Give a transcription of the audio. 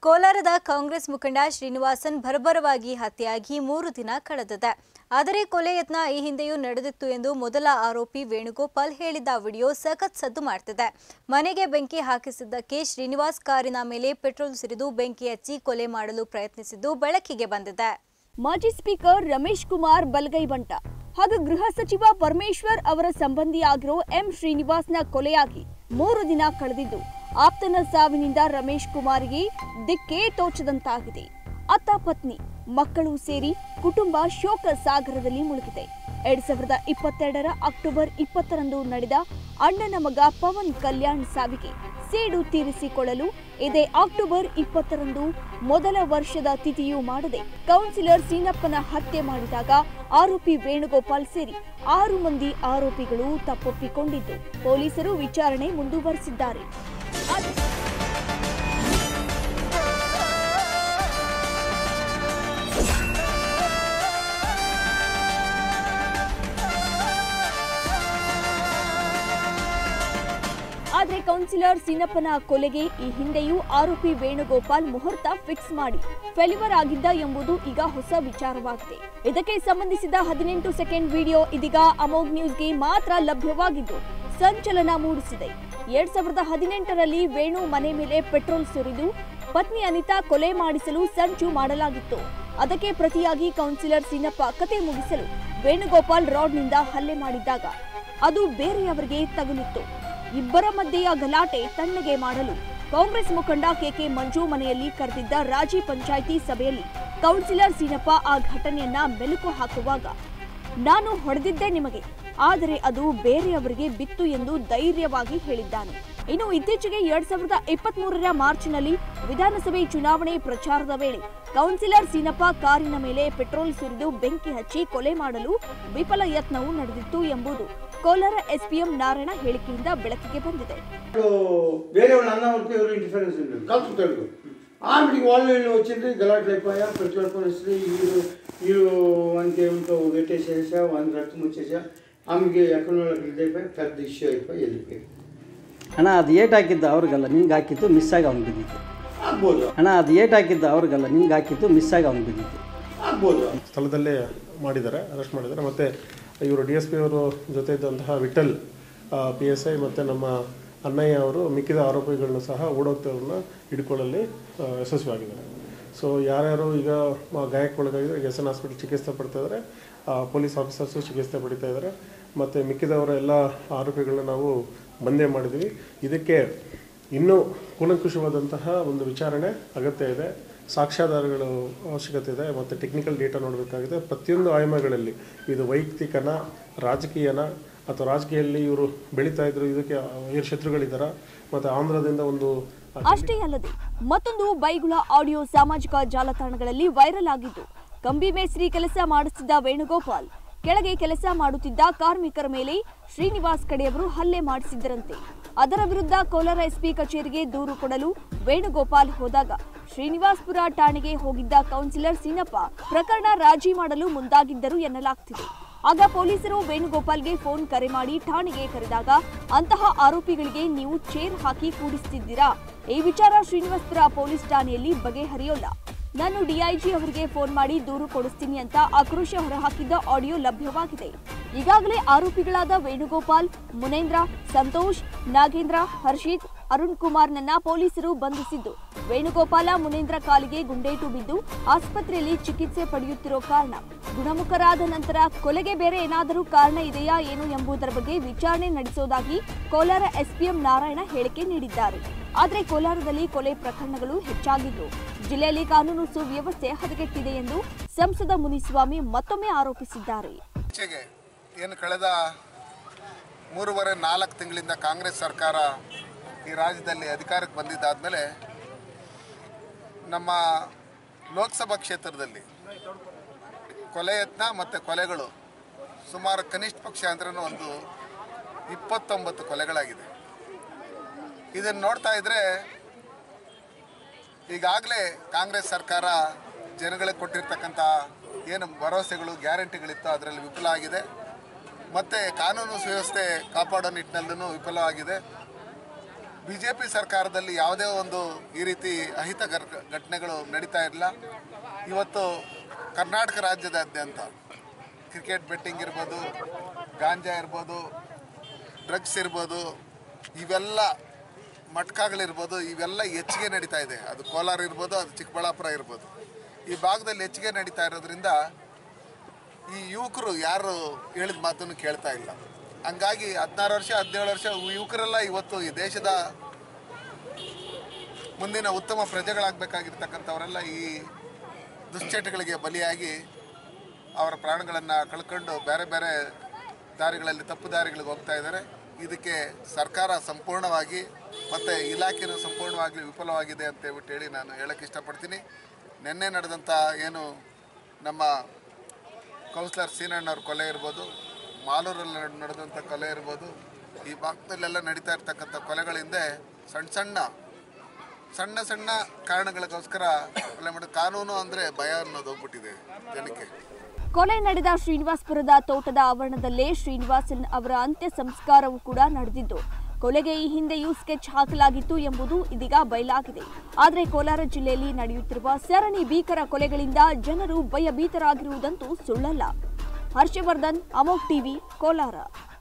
ಕೋಲಾರದ ಕಾಂಗ್ರೆಸ್ ಮುಖಂಡ ಶ್ರೀನಿವಾಸನ್ ಭರ್ಭರವಾಗಿ ಹತ್ಯೆಯಾಗಿ ಮೂರು ದಿನ ಕಳೆದಿದೆ ಆದರೆ ಕೊಲೆ ಯತ್ನ ಈ ಹಿಂದೆಯೂ ನಡೆದಿತ್ತು ಎಂದು ಮೊದಲ ಆರೋಪಿ ವೇಣುಗೋಪಾಲ್ ಹೇಳಿದ್ದ ವಿಡಿಯೋ ಸಖತ್ ಸದ್ದು ಮಾಡ್ತಿದೆ ಮನೆಗೆ ಬೆಂಕಿ ಹಾಕಿಸಿದ್ದಕ್ಕೆ ಶ್ರೀನಿವಾಸ್ ಕಾರಿನ ಮೇಲೆ ಪೆಟ್ರೋಲ್ ಸುರಿದು ಬೆಂಕಿ ಹಚ್ಚಿ ಕೊಲೆ ಮಾಡಲು ಪ್ರಯತ್ನಿಸಿದ್ದು ಬೆಳಕಿಗೆ ಬಂದಿದೆ ಮಾಜಿ ಸ್ಪೀಕರ್ ರಮೇಶ್ ಕುಮಾರ್ ಬಲ್ಗೈ ಬಂಟ ಹಾಗೂ ಗೃಹ ಸಚಿವ ಪರಮೇಶ್ವರ್ ಅವರ ಸಂಬಂಧಿಯಾಗಿರೋ ಎಂ ಶ್ರೀನಿವಾಸ್ನ ಕೊಲೆಯಾಗಿ ಮೂರು ದಿನ ಕಳೆದಿದ್ದು ಆಪ್ತನ ಸಾವಿನಿಂದ ರಮೇಶ್ ಕುಮಾರ್ಗೆ ದಿಕ್ಕೇ ತೋಚದಂತಾಗಿದೆ ಅತ್ತ ಪತ್ನಿ ಮಕ್ಕಳು ಸೇರಿ ಕುಟುಂಬ ಶೋಕ ಸಾಗರದಲ್ಲಿ ಮುಳುಗಿದೆ ಎರಡ್ ಸಾವಿರದ ಇಪ್ಪತ್ತೆರಡರ ಅಕ್ಟೋಬರ್ ಇಪ್ಪತ್ತರಂದು ನಡೆದ ಅಣ್ಣನ ಮಗ ಪವನ್ ಕಲ್ಯಾಣ್ ಸಾವಿಗೆ ಸೇಡು ತೀರಿಸಿಕೊಳ್ಳಲು ಇದೇ ಅಕ್ಟೋಬರ್ ಇಪ್ಪತ್ತರಂದು ಮೊದಲ ವರ್ಷದ ತಿಥಿಯೂ ಮಾಡದೆ ಕೌನ್ಸಿಲರ್ ಸೀನಪ್ಪನ ಹತ್ಯೆ ಮಾಡಿದಾಗ ಆರೋಪಿ ವೇಣುಗೋಪಾಲ್ ಸೇರಿ ಆರು ಮಂದಿ ಆರೋಪಿಗಳು ತಪ್ಪೊಪ್ಪಿಕೊಂಡಿದ್ದು ಪೊಲೀಸರು ವಿಚಾರಣೆ ಮುಂದುವರೆಸಿದ್ದಾರೆ ಆದ್ರೆ- ಆದ್ರೆ ಕೌನ್ಸಿಲರ್ ಸೀನಪ್ಪನ ಕೊಲೆಗೆ ಈ ಹಿಂದೆಯೂ ಆರೋಪಿ ವೇಣುಗೋಪಾಲ್ ಮುಹೂರ್ತ ಫಿಕ್ಸ್ ಮಾಡಿ ಫೆಲ್ಯೂರ್ ಆಗಿದ್ದ ಎಂಬುದು ಈಗ ಹೊಸ ವಿಚಾರವಾಗಿದೆ ಇದಕ್ಕೆ ಸಂಬಂಧಿಸಿದ ಹದಿನೆಂಟು ಸೆಕೆಂಡ್ ವಿಡಿಯೋ ಇದೀಗ ಅಮೋಘ್ ನ್ಯೂಸ್ಗೆ ಮಾತ್ರ ಲಭ್ಯವಾಗಿದ್ದು ಸಂಚಲನ ಮೂಡಿಸಿದೆ ಎರಡ್ ಸಾವಿರದ ಹದಿನೆಂಟರಲ್ಲಿ ವೇಣು ಮನೆ ಮೇಲೆ ಪೆಟ್ರೋಲ್ ಸುರಿದು ಪತ್ನಿ ಅನಿತಾ ಕೊಲೆ ಮಾಡಿಸಲು ಸಂಚು ಮಾಡಲಾಗಿತ್ತು ಅದಕ್ಕೆ ಪ್ರತಿಯಾಗಿ ಕೌನ್ಸಿಲರ್ ಸೀನಪ್ಪ ಕತೆ ಮುಗಿಸಲು ವೇಣುಗೋಪಾಲ್ ರಾಡ್ನಿಂದ ಹಲ್ಲೆ ಮಾಡಿದ್ದಾಗ ಅದು ಬೇರೆಯವರಿಗೆ ತಗುಲಿತ್ತು ಇಬ್ಬರ ಮಧ್ಯೆಯ ಗಲಾಟೆ ತಣ್ಣಗೆ ಮಾಡಲು ಕಾಂಗ್ರೆಸ್ ಮುಖಂಡ ಕೆಕೆ ಮಂಜು ಮನೆಯಲ್ಲಿ ಕರೆದಿದ್ದ ರಾಜಿ ಪಂಚಾಯಿತಿ ಸಭೆಯಲ್ಲಿ ಕೌನ್ಸಿಲರ್ ಸೀನಪ್ಪ ಆ ಘಟನೆಯನ್ನ ಮೆಲುಕು ಹಾಕುವಾಗ ನಾನು ಹೊಡೆದಿದ್ದೆ ನಿಮಗೆ ಆದರೆ ಅದು ಬೇರೆಯವರಿಗೆ ಬಿತ್ತು ಎಂದು ಧೈರ್ಯವಾಗಿ ಹೇಳಿದ್ದಾನೆ ಇನ್ನು ಇತ್ತೀಚೆಗೆ ಎರಡ್ ಸಾವಿರದ ಇಪ್ಪತ್ತ್ ಮೂರರ ಮಾರ್ಚ್ನಲ್ಲಿ ವಿಧಾನಸಭೆ ಚುನಾವಣೆ ಪ್ರಚಾರದ ವೇಳೆ ಕೌನ್ಸಿಲರ್ ಸೀನಪ್ಪ ಕಾರಿನ ಮೇಲೆ ಪೆಟ್ರೋಲ್ ಸುರಿದು ಬೆಂಕಿ ಹಚ್ಚಿ ಕೊಲೆ ಮಾಡಲು ವಿಫಲ ಯತ್ನವೂ ನಡೆದಿತ್ತು ಎಂಬುದು ಕೋಲಾರ ಎಸ್ಪಿಎಂ ನಾರಾಯಣ ಹೇಳಿಕೆಯಿಂದ ಬೆಳಕಿಗೆ ಬಂದಿದೆ వాళ్ళు వేరే వాళ్ళు అన్న వరకు ఎవరు ఇంటర్ఫరెన్స్ ఉండదు కలుపుతాడు ఆమెకి వాళ్ళు వీళ్ళు వచ్చింది గలాట్లు అయిపోయా పెట్రోల్ పరిస్థితి వీళ్ళు వీళ్ళు వానికి ఏమిటో పెట్టేసేసా వానికి రక్తం వచ్చేసా ఆమెకి ఎక్కడ వాళ్ళకి ఇది అయిపోయి పెద్ద ఇష్యూ అయిపోయి వెళ్ళిపోయి ಅಣ್ಣ ಅದು ಏಟ್ ಹಾಕಿದ್ದು ಅವ್ರಿಗಲ್ಲ ನಿಂಗೆ ಹಾಕಿದ್ದು ಮಿಸ್ ಆಗಿ ಅವ್ನು ಬಿದ್ದಿತ್ತು ಆಗ್ಬೋದು ಅಣ್ಣ ಅದು ಏಟ್ ಹಾಕಿದ್ದು ಅವ್ರಿಗಲ್ಲ ನಿಂಗೆ ಹಾಕಿದ್ದು ಮಿಸ್ ಆಗಿ ಅವ್ನು ಬಿದ್ದಿತ್ತು ಆಗ್ಬೋದು ಸ್ಥಳದಲ್ಲೇ ಮಾಡಿದ್ದಾರೆ ಅರೆಸ್ಟ್ ಮಾಡಿದ್ದಾರೆ ಮತ್ತು ಇವರು ಡಿ ಎಸ್ ಪಿ ಅವರು ಜೊತೆ ಇದ್ದಂತಹ ವಿಠಲ್ ಪಿ ಎಸ್ ಐ ಮತ್ತು ನಮ್ಮ ಅಣ್ಣಯ್ಯ ಅವರು ಮಿಕ್ಕಿದ ಆರೋಪಿಗಳನ್ನು ಸಹ ಓಡೋಗ್ತವ್ರನ್ನ ಹಿಡ್ಕೊಳ್ಳಲ್ಲಿ ಆ, ಯಶಸ್ವಿಯಾಗಿದ್ದಾರೆ ಸೊ ಯಾರ್ಯಾರು ಈಗ ಮ- ಗಾಯಕ್ಕೊಳಗಾಗಿದ್ದಾರೆ ಈಗ ಎಸ್ ಎನ್ ಹಾಸ್ಪಿಟಲ್ ಚಿಕಿತ್ಸೆ ಪಡ್ತಾ ಇದ್ದಾರೆ ಪೊಲೀಸ್ ಆಫೀಸರ್ಸು ಚಿಕಿತ್ಸೆ ಪಡಿತಾ ಇದ್ದಾರೆ ಮತ್ತು ಮಿಕ್ಕಿದವರ ಎಲ್ಲ ಆರೋಪಿಗಳನ್ನ ನಾವು ಬಂದೇ ಮಾಡಿದ್ದೀವಿ ಇದಕ್ಕೆ ಇನ್ನೂ ಕೂಲಂಕುಷವಾದಂತಹ ಒಂದು ವಿಚಾರಣೆ ಅಗತ್ಯ ಇದೆ ಸಾಕ್ಷ್ಯಾಧಾರಗಳು ಅವಶ್ಯಕತೆ ಇದೆ ಮತ್ತು ಟೆಕ್ನಿಕಲ್ ಡೇಟಾ ನೋಡಬೇಕಾಗಿದೆ ಪ್ರತಿಯೊಂದು ಆಯಾಮಗಳಲ್ಲಿ ಇದು ವೈಯಕ್ತಿಕನ ರಾಜಕೀಯನ ಅಥವಾ ರಾಜಕೀಯದಲ್ಲಿ ಇವರು ಬೆಳೀತಾ ಇದ್ರು ಇದಕ್ಕೆ ಏನು ಶತ್ರುಗಳಿದ್ದಾರಾ ಮತ್ತು ಆಂಧ್ರದಿಂದ ಒಂದು ಅಷ್ಟೇ ಅಲ್ಲದೆ ಮತ್ತೊಂದು ಬೈಗುಳ ಆಡಿಯೋ ಸಾಮಾಜಿಕ ಜಾಲತಾಣಗಳಲ್ಲಿ ವೈರಲ್ ಆಗಿದ್ದು ಕಂಬಿ ಮೇಸ್ತ್ರಿ ಕೆಲಸ ಮಾಡಿಸಿದ್ದ ವೇಣುಗೋಪಾಲ್ ಕೆಳಗೆ ಕೆಲಸ ಮಾಡುತ್ತಿದ್ದ ಕಾರ್ಮಿಕರ ಮೇಲೆ ಶ್ರೀನಿವಾಸ್ ಕಡೆಯವರು ಹಲ್ಲೆ ಮಾಡಿಸಿದ್ದರಂತೆ ಅದರ ವಿರುದ್ಧ ಕೋಲಾರ ಎಸ್ಪಿ ಕಚೇರಿಗೆ ದೂರು ಕೊಡಲು ವೇಣುಗೋಪಾಲ್ ಹೋದಾಗ ಶ್ರೀನಿವಾಸ್ಪುರ ಠಾಣೆಗೆ ಹೋಗಿದ್ದ ಕೌನ್ಸಿಲರ್ ಸೀನಪ್ಪ ಪ್ರಕರಣ ರಾಜಿ ಮಾಡಲು ಮುಂದಾಗಿದ್ದರು ಎನ್ನಲಾಗ್ತಿದೆ ಆಗ ಪೊಲೀಸರು ವೇಣುಗೋಪಾಲ್ಗೆ ಫೋನ್ ಕರೆ ಮಾಡಿ ಠಾಣೆಗೆ ಕರೆದಾಗ ಅಂತಹ ಆರೋಪಿಗಳಿಗೆ ನೀವು ಚೇರ್ ಹಾಕಿ ಕೂಡಿಸ್ತಿದ್ದೀರಾ ಈ ವಿಚಾರ ಶ್ರೀನಿವಾಸ್ಪುರ ಪೊಲೀಸ್ ಠಾಣೆಯಲ್ಲಿ ಬಗೆಹರಿಯೋಲ್ಲ ನಾನು ಡಿಐಜಿ ಅವರಿಗೆ ಫೋನ್ ಮಾಡಿ ದೂರು ಕೊಡಿಸ್ತೀನಿ ಅಂತ ಆಕ್ರೋಶ ಹೊರಹಾಕಿದ್ದ ಆಡಿಯೋ ಲಭ್ಯವಾಗಿದೆ ಈಗಾಗಲೇ ಆರೋಪಿಗಳಾದ ವೇಣುಗೋಪಾಲ್ ಮುನೇಂದ್ರ ಸಂತೋಷ್ ನಾಗೇಂದ್ರ ಹರ್ಷಿತ್ ಅರುಣ್ ಕುಮಾರ್ನನ್ನ ಪೊಲೀಸರು ಬಂಧಿಸಿದ್ದು ವೇಣುಗೋಪಾಲ ಮುನೇಂದ್ರ ಕಾಲಿಗೆ ಗುಂಡೇಟು ಬಿದ್ದು ಆಸ್ಪತ್ರೆಯಲ್ಲಿ ಚಿಕಿತ್ಸೆ ಪಡೆಯುತ್ತಿರೋ ಕಾರಣ ಗುಣಮುಖರಾದ ನಂತರ ಕೊಲೆಗೆ ಬೇರೆ ಏನಾದರೂ ಕಾರಣ ಇದೆಯಾ ಏನು ಎಂಬುದರ ಬಗ್ಗೆ ವಿಚಾರಣೆ ನಡೆಸೋದಾಗಿ ಕೋಲಾರ ಎಸ್ಪಿಎಂ ನಾರಾಯಣ ಹೇಳಿಕೆ ನೀಡಿದ್ದಾರೆ ಆದರೆ ಕೋಲಾರದಲ್ಲಿ ಕೊಲೆ ಪ್ರಕರಣಗಳು ಹೆಚ್ಚಾಗಿದ್ದು ಜಿಲ್ಲೆಯಲ್ಲಿ ಕಾನೂನು ಸುವ್ಯವಸ್ಥೆ ಹದಗೆಟ್ಟಿದೆ ಎಂದು ಸಂಸದ ಮುನಿಸ್ವಾಮಿ ಮತ್ತೊಮ್ಮೆ ಆರೋಪಿಸಿದ್ದಾರೆ ಇತ್ತೀಚೆಗೆ ಏನು ಕಳೆದ ಮೂರುವರೆ ನಾಲ್ಕು ತಿಂಗಳಿಂದ ಕಾಂಗ್ರೆಸ್ ಸರ್ಕಾರ ಈ ರಾಜ್ಯದಲ್ಲಿ ಅಧಿಕಾರಕ್ಕೆ ಬಂದಿದ್ದಾದಮೇಲೆ ನಮ್ಮ ಲೋಕಸಭಾ ಕ್ಷೇತ್ರದಲ್ಲಿ ಕೊಲೆ ಯತ್ನ ಮತ್ತು ಕೊಲೆಗಳು ಸುಮಾರು ಕನಿಷ್ಠ ಪಕ್ಷ ಅಂದ್ರೆ ಒಂದು ಇಪ್ಪತ್ತೊಂಬತ್ತು ಕೊಲೆಗಳಾಗಿದೆ ಇದನ್ನು ನೋಡ್ತಾ ಇದ್ದರೆ ಈಗಾಗಲೇ ಕಾಂಗ್ರೆಸ್ ಸರ್ಕಾರ ಜನಗಳಿಗೆ ಕೊಟ್ಟಿರ್ತಕ್ಕಂಥ ಏನು ಭರವಸೆಗಳು ಗ್ಯಾರಂಟಿಗಳಿತ್ತು ಅದರಲ್ಲಿ ವಿಫಲ ಆಗಿದೆ ಮತ್ತು ಕಾನೂನು ಸುವ್ಯವಸ್ಥೆ ಕಾಪಾಡೋ ನಿಟ್ಟಿನಲ್ಲೂ ವಿಫಲವಾಗಿದೆ ಬಿ ಜೆ ಪಿ ಸರ್ಕಾರದಲ್ಲಿ ಯಾವುದೇ ಒಂದು ಈ ರೀತಿ ಅಹಿತ ಗರ್- ಘಟನೆಗಳು ನಡೀತಾ ಇರಲಿಲ್ಲ ಇವತ್ತು ಕರ್ನಾಟಕ ರಾಜ್ಯದಾದ್ಯಂತ ಕ್ರಿಕೆಟ್ ಬೆಟ್ಟಿಂಗ್ ಇರ್ಬೋದು ಗಾಂಜಾ ಇರ್ಬೋದು ಡ್ರಗ್ಸ್ ಇರ್ಬೋದು ಇವೆಲ್ಲ ಮಟ್ಕಾಗಳಿರ್ಬೋದು ಇವೆಲ್ಲ ಹೆಚ್ಚಿಗೆ ನಡೀತಾ ಇದೆ ಅದು ಕೋಲಾರ ಇರ್ಬೋದು ಅದು ಚಿಕ್ಕಬಳ್ಳಾಪುರ ಇರ್ಬೋದು ಈ ಭಾಗದಲ್ಲಿ ಹೆಚ್ಚಿಗೆ ನಡೀತಾ ಇರೋದ್ರಿಂದ ಈ ಯುವಕರು ಯಾರು ಹೇಳಿದ ಮಾತನ್ನು ಕೇಳ್ತಾ ಇಲ್ಲ ಹಂಗಾಗಿ ಹದಿನಾರು ವರ್ಷ ಹದಿನೇಳು ವರ್ಷ ಯುವಕರೆಲ್ಲ ಇವತ್ತು ಈ ದೇಶದ ಮುಂದಿನ ಉತ್ತಮ ಪ್ರಜೆಗಳಾಗಬೇಕಾಗಿರ್ತಕ್ಕಂಥವರೆಲ್ಲ ಈ ದುಶ್ಚಟಗಳಿಗೆ ಬಲಿಯಾಗಿ ಅವರ ಪ್ರಾಣಗಳನ್ನು ಕಳ್ಕೊಂಡು ಬೇರೆ ಬೇರೆ ದಾರಿಗಳಲ್ಲಿ ತಪ್ಪು ದಾರಿಗಳಿಗೆ ಹೋಗ್ತಾ ಇದ್ದಾರೆ ಇದಕ್ಕೆ ಸರ್ಕಾರ ಸಂಪೂರ್ಣವಾಗಿ ಮತ್ತು ಇಲಾಖೆನೂ ಸಂಪೂರ್ಣವಾಗಿ ವಿಫಲವಾಗಿದೆ ಅಂತ ಹೇಳ್ಬಿಟ್ಟು ಹೇಳಿ ನಾನು ಹೇಳಕ್ಕೆ ಇಷ್ಟಪಡ್ತೀನಿ ನಿನ್ನೆ ನಡೆದಂಥ ಏನು ನಮ್ಮ ಕೌನ್ಸಿಲರ್ ಸೀನಣ್ಣವ್ರ ಕೊಲೆ ಇರ್ಬೋದು ಮಾಲೂರಲ್ಲಿ ನಡ್- ನಡೆದಂಥ ಕೊಲೆ ಇರ್ಬೋದು ಈ ಭಾಗದಲ್ಲೆಲ್ಲ ನಡೀತಾ ಇರ್ತಕ್ಕಂಥ ಕೊಲೆಗಳ ಹಿಂದೆ ಸಣ್ಣ ಸಣ್ಣ ಸಣ್ಣ ಸಣ್ಣ ಕಾರಣಗಳಿಗೋಸ್ಕರ ಕೊಲೆ ಮಾಡಿ ಕಾನೂನು ಅಂದರೆ ಭಯ ಅನ್ನೋದು ಹೋಗ್ಬಿಟ್ಟಿದೆ ಜನಕ್ಕೆ ಕೊಲೆ ನಡೆದ ಶ್ರೀನಿವಾಸ್ಪುರದ ತೋಟದ ಆವರಣದಲ್ಲೇ ಶ್ರೀನಿವಾಸನ್ ಅವರ ಅಂತ್ಯ ಸಂಸ್ಕಾರವೂ ಕೂಡ ನಡೆದಿದ್ದು ಕೊಲೆಗೆ ಈ ಹಿಂದೆಯೂ ಸ್ಕೆಚ್ ಹಾಕಲಾಗಿತ್ತು ಎಂಬುದು ಇದೀಗ ಬಯಲಾಗಿದೆ ಆದರೆ ಕೋಲಾರ ಜಿಲ್ಲೆಯಲ್ಲಿ ನಡೆಯುತ್ತಿರುವ ಸರಣಿ ಭೀಕರ ಕೊಲೆಗಳಿಂದ ಜನರು ಭಯಭೀತರಾಗಿರುವುದಂತೂ ಸುಳ್ಳಲ್ಲ ಹರ್ಷವರ್ಧನ್ ಅಮೋಕ್ ಟಿವಿ ಕೋಲಾರ